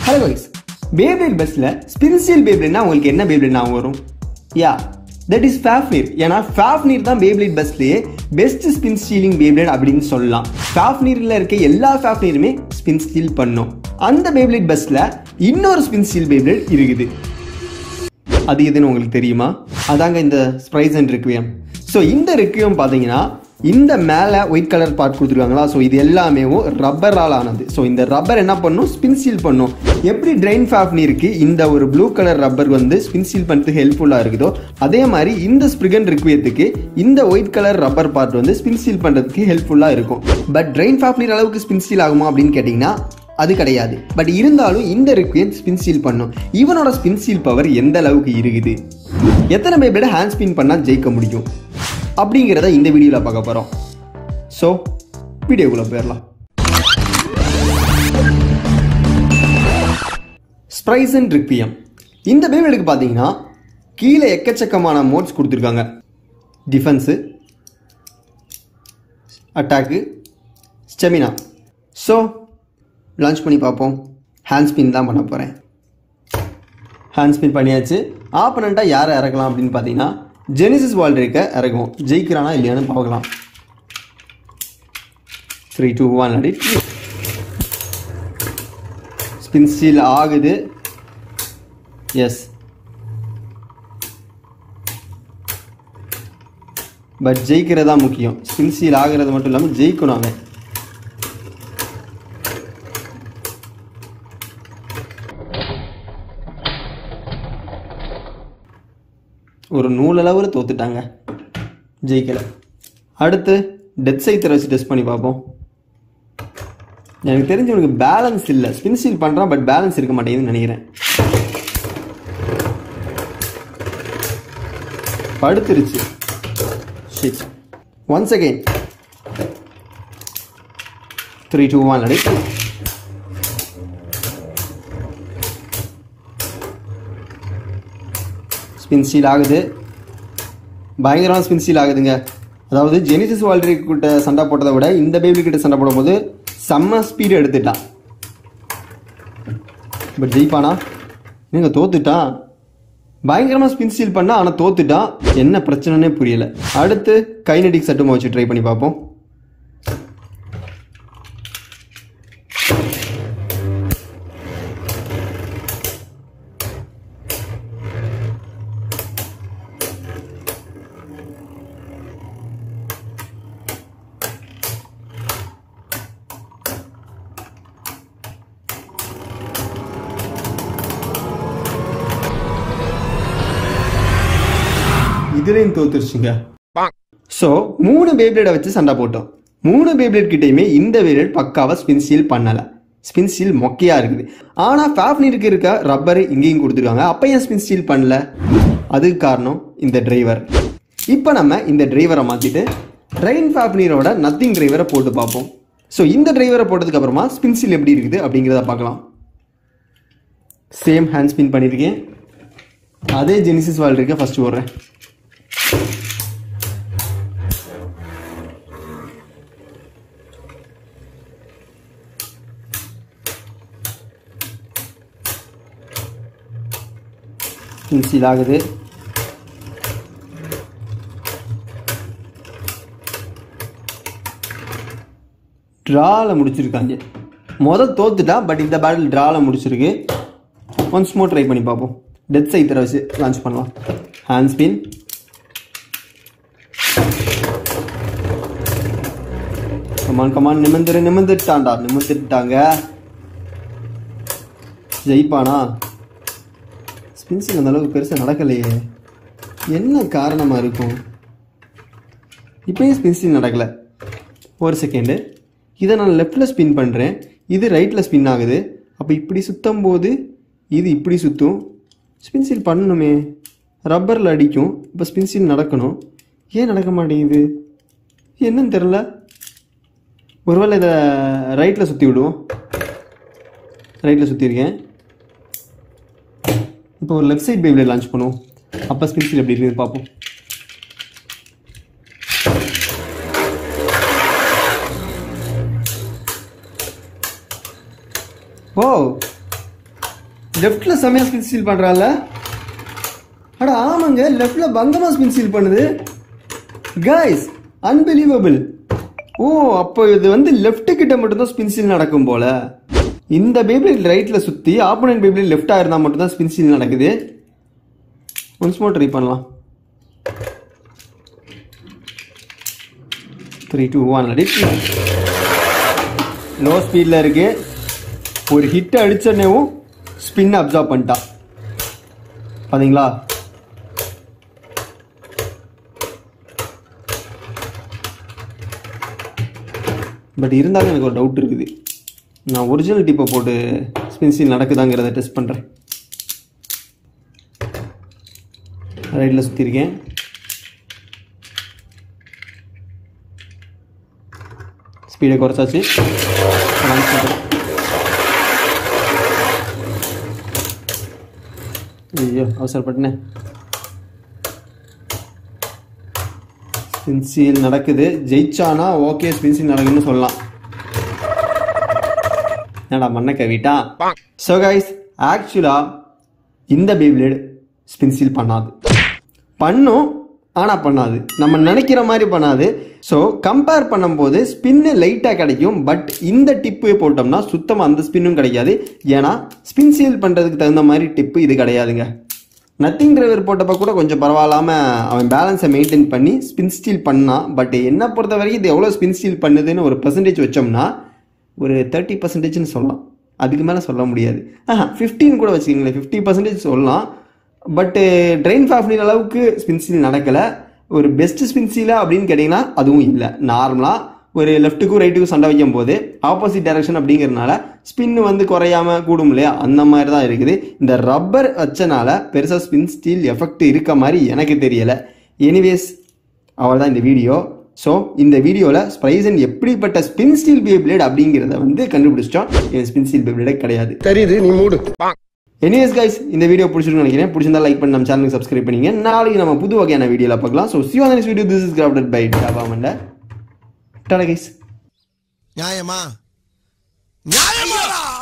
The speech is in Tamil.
ஹலோ கைஸ் பேப்ளேட் பெஸ்ட்ல ஸ்பின்சியல் பேப்ளேட்னா உங்களுக்கு என்ன பேப்ளேட் ஞாபகம் வரும் யா தட் இஸ் ஃபேஃப்னீர் ஏன்னா ஃபேஃப்னீர் தான் பேப்ளேட் பெஸ்ட்லயே பெஸ்ட் ஸ்பின் ஸ்டீலிங் பேப்ளேட் அப்படின்னு சொல்லலாம் ஃபேஃப்னீர்ல இருக்க எல்லா ஃபேஃப்னீருமே ஸ்பின் ஸ்டீல் பண்ணும் அந்த பேப்ளேட் பெஸ்ட்ல இன்னொரு ஸ்பின் ஸ்டீல் பேப்ளேட் இருக்குது அது எதுன்னு உங்களுக்கு தெரியுமா அதாங்க இந்த ஸ்ப்ரைஸ் அண்ட் ரிக்வியம் ஸோ இந்த ரிக்வியம் பார்த்தீங்கன்னா இந்த மேலே ஒயிட் கலர் பார்ட் கொடுத்துருக்காங்களா ஸோ இது எல்லாமே ரப்பரால் ஆனது ஸோ இந்த ரப்பர் என்ன பண்ணும் ஸ்பின் சீல் பண்ணும் எப்படி ட்ரெயின் ஃபேஃப்னிருக்கு இந்த ஒரு ப்ளூ கலர் ரப்பர் வந்து ஸ்பின் சீல் பண்ணுறதுக்கு ஹெல்ப்ஃபுல்லாக இருக்குதோ அதே மாதிரி இந்த ஸ்ப்ரிகன் ரிக்வியத்துக்கு இந்த ஒயிட் கலர் ரப்பர் பார்ட் வந்து ஸ்பின் சீல் பண்ணுறதுக்கு ஹெல்ப்ஃபுல்லாக இருக்கும் பட் ட்ரெயின் ஃபேஃப்னிர் அளவுக்கு ஸ்பின் சீல் ஆகுமா அப்படின்னு கேட்டிங்கன்னா அது கிடையாது பட் இருந்தாலும் இந்த ரிக்வியன் ஸ்பின் சீல் பண்ணும் இவனோட ஸ்பின் சீல் பவர் எந்த அளவுக்கு இருக்குது எத்தனை பேப்ளேட் ஹேண்ட் ஸ்பின் பண்ணால் ஜெயிக்க முடியும் அப்படிங்கிறத இந்த வீடியோவில் பார்க்க போகிறோம் ஸோ வீடியோக்குள்ளே போயிடலாம் ஸ்ப்ரைஸ் அண்ட் ரிக்வியம் இந்த பேப்ளேடுக்கு பார்த்தீங்கன்னா கீழே எக்கச்சக்கமான மோட்ஸ் கொடுத்துருக்காங்க defence attack stamina so launch பண்ணி பார்ப்போம் ஹேண்ட் ஸ்பின் தான் பண்ண போகிறேன் ஹேண்ட் ஸ்பின் பண்ணியாச்சு ஆப்பனண்ட்டாக யாரை இறக்கலாம் அப்படின்னு பார்த்தீங்கன்னா ஜெனிசிஸ் வால்ட்ரிக்க இறக்குவோம் ஜெயிக்கிறானா இல்லையான்னு பார்க்கலாம் த்ரீ டூ ஒன் அடி ஸ்பின் ஸ்டீல் ஆகுது எஸ் பட் ஜெயிக்கிறது தான் முக்கியம் ஸ்பின் ஸ்டீல் ஆகிறது மட்டும் இல்லாமல் ஜெயிக்கணும் அவன் ஒரு நூலளவில் தோத்துட்டாங்க ஜெயிக்கலை அடுத்து டெத் சைத்தரை வச்சு டெஸ்ட் பண்ணி பார்ப்போம் எனக்கு தெரிஞ்சு உனக்கு பேலன்ஸ் இல்லை ஸ்பின் சீல் பண்ணுறான் பட் பேலன்ஸ் இருக்க மாட்டேங்குதுன்னு நினைக்கிறேன் படுத்துருச்சு shit once again three two one அடி ஸ்பின் ஸ்டீல் ஆகுது பயங்கரமான ஸ்பின் ஸ்டீல் ஆகுதுங்க அதாவது ஜெனிசிஸ் வால்ட்ரி கிட்ட சண்டை போட்டதை விட இந்த பேபி கிட்ட சண்டை போடும்போது செம்ம ஸ்பீடு எடுத்துட்டான் பட் ஜெயிப்பானா நீங்க தோத்துட்டான் பயங்கரமாக ஸ்பின் ஸ்டீல் பண்ணா ஆனால் தோத்துட்டான் என்ன பிரச்சனைனே புரியல அடுத்து கைனடிக் சட்டுமா வச்சு ட்ரை பண்ணி பார்ப்போம் இதுலேயும் தோத்துருச்சுங்க ஸோ மூணு பேப்ளேடை வச்சு சண்டை போட்டோம் மூணு பேப்ளேட் கிட்டேயுமே இந்த பேப்ளேட் பக்காவாக ஸ்பின் சீல் பண்ணலை ஸ்பின் சீல் மொக்கையாக இருக்குது ஆனால் ஃபேஃப்னிருக்கு இருக்க ரப்பர் இங்கேயும் கொடுத்துருக்காங்க அப்போ ஏன் ஸ்பின் சீல் பண்ணல அதுக்கு காரணம் இந்த டிரைவர் இப்போ நம்ம இந்த டிரைவரை மாற்றிட்டு ட்ரெயின் ஃபேஃப்னீரோட நத்திங் டிரைவரை போட்டு பார்ப்போம் ஸோ இந்த டிரைவரை போட்டதுக்கு அப்புறமா ஸ்பின் சீல் எப்படி இருக்குது அப்படிங்கிறத பார்க்கலாம் சேம் ஹேண்ட் ஸ்பின் பண்ணியிருக்கேன் அதே ஜெனிசிஸ் வால் இருக்க ஃபர்ஸ்ட் போடுறேன் இன்சீல் ஆகுது ட்ராவில் முடிச்சிருக்காங்க மொதல் தோத்துட்டான் பட் இந்த பேட்டில் ட்ராவில் முடிச்சிருக்கு ஒன்ஸ் மோர் ட்ரை பண்ணி பார்ப்போம் டெத் சைத்தரை வச்சு லான்ச் பண்ணலாம் ஹேண்ட் ஸ்பின் கமான் கமான் நிமிந்துரு நிமிந்துட்டான்டா நிமிந்துட்டாங்க ஜெயிப்பானா ஸ்பின்சிங் அந்த அளவுக்கு பெருசாக நடக்கலையே என்ன காரணமாக இருக்கும் இப்பயும் ஸ்பின்சிங் நடக்கலை ஒரு செகண்டு இதை நான் லெஃப்டில் ஸ்பின் பண்ணுறேன் இது ரைட்டில் ஸ்பின் ஆகுது அப்போ இப்படி சுற்றும் போது இது இப்படி சுற்றும் ஸ்பின் சீல் பண்ணணுமே ரப்பரில் அடிக்கும் இப்போ ஸ்பின் சீல் நடக்கணும் ஏன் நடக்க மாட்டேங்குது என்னன்னு தெரில ஒருவேளை இதை ரைட்டில் சுற்றி விடுவோம் ரைட்டில் சுற்றிருக்கேன் இப்போ ஒரு லெஃப்ட் சைட் பேபில் லான்ச் பண்ணுவோம் அப்போ ஸ்பின் சீல் எப்படி இருக்குன்னு பார்ப்போம் ஓ லெஃப்ட்ல செமையா ஸ்பின் ஸ்டீல் பண்றான்ல அட ஆமாங்க லெஃப்ட்ல பங்கமா ஸ்பின் ஸ்டீல் பண்ணுது கைஸ் அன்பிலீவபிள் ஓ அப்போ இது வந்து லெஃப்ட் கிட்ட மட்டும்தான் ஸ்பின் ஸ்டீல் நடக்கும் போல இந்த பேபிள் ரைட்ல சுத்தி ஆப்போனன்ட் பேபிள் லெஃப்டா இருந்தா மட்டும்தான் ஸ்பின் ஸ்டீல் நடக்குது ஒன்ஸ் மோர் ட்ரை பண்ணலாம் த்ரீ டூ ஒன் அடி லோ ஸ்பீடில் இருக்கு ஒரு ஹிட் அடிச்சோடனேவும் ஸ்பின் அப்சார்ப் பண்ணிட்டா பாத்தீங்களா பட் இருந்தாலும் எனக்கு ஒரு டவுட் இருக்குது நான் ஒரிஜினல் டிப்பை போட்டு ஸ்பின் சீல் நடக்குதாங்கிறத டெஸ்ட் பண்ணுறேன் ரைட்டில் சுற்றிருக்கேன் ஸ்பீடை குறைச்சாச்சு launch பண்றேன். ஐயோ அவசரப்பட்டனே ஸ்பின்சீல் நடக்குது ஜெயிச்சானா ஓகே ஸ்பின்சீல் நடக்குதுன்னு சொல்லலாம் என்னடா மண்ணை கவிட்டா ஸோ கைஸ் ஆக்சுவலாக இந்த பேப்ளேட் ஸ்பின்சீல் பண்ணாது பண்ணும் ஆனால் பண்ணாது நம்ம நினைக்கிற மாதிரி பண்ணாது ஸோ கம்பேர் பண்ணும்போது ஸ்பின்னு லைட்டாக கிடைக்கும் பட் இந்த டிப்பு போட்டோம்னா சுத்தமாக அந்த ஸ்பின்னும் கிடைக்காது ஏன்னா ஸ்பின் சீல் பண்ணுறதுக்கு தகுந்த மாதிரி டிப்பு இது கிடையாதுங்க நத்திங் டிரைவர் போட்டப்ப கூட கொஞ்சம் பரவாயில்லாம அவன் பேலன்ஸை மெயின்டைன் பண்ணி ஸ்பின் ஸ்டீல் பண்ணான் பட் என்ன பொறுத்த வரைக்கும் இது எவ்வளோ ஸ்பின் ஸ்டீல் பண்ணுதுன்னு ஒரு பர்சன்டேஜ் வச்சோம்னா ஒரு தேர்ட்டி பர்சன்டேஜ்னு சொல்லலாம் அதுக்கு மேலே சொல்ல முடியாது ஆஹா ஃபிஃப்டின் கூட வச்சுக்கோங்களேன் ஃபிஃப்டி பர்சன்டேஜ் சொல்லலாம் பட்டு ட்ரெயின் ஃபேஃப்னின் அளவுக்கு ஸ்பின் ஸ்டீல் நடக்கலை ஒரு பெஸ்ட் ஸ்பின் ஸ்டீலா அப்படின்னு கேட்டிங்கன்னா அதுவும் இல்லை நார்மலாக ஒரு லெஃப்ட்டுக்கும் ரைட்டுக்கும் சண்டை வைக்கும் போது ஆப்போசிட் டைரக்ஷன் அப்படிங்கிறதுனால ஸ்பின் வந்து குறையாம கூடும் இல்லையா அந்த மாதிரி தான் இருக்குது இந்த ரப்பர் வச்சனால பெருசாக ஸ்பின் ஸ்டீல் எஃபெக்ட் இருக்க மாதிரி எனக்கு தெரியல எனிவேஸ் அவள் தான் இந்த வீடியோ ஸோ இந்த வீடியோவில் ஸ்ப்ரைசன் எப்படிப்பட்ட ஸ்பின் ஸ்டீல் பே பிளேட் அப்படிங்கிறத வந்து கண்டுபிடிச்சிட்டோம் இது ஸ்பின் ஸ்டீல் பே பிளேடே கிடையாது தெரியுது நீ மூடு எனிவேஸ் கைஸ் இந்த வீடியோ பிடிச்சிருக்குன்னு நினைக்கிறேன் பிடிச்சிருந்தா லைக் பண்ணி நம்ம சேனலுக்கு சப்ஸ்கிரைப் பண்ணிங்க நாளைக்கு நம்ம புது வகையான வீடியோவில் பார்க்கலாம் so Siva next video this is crafted by டாபா மண்ட டாடா கைஸ் நியாயமா நியாயமா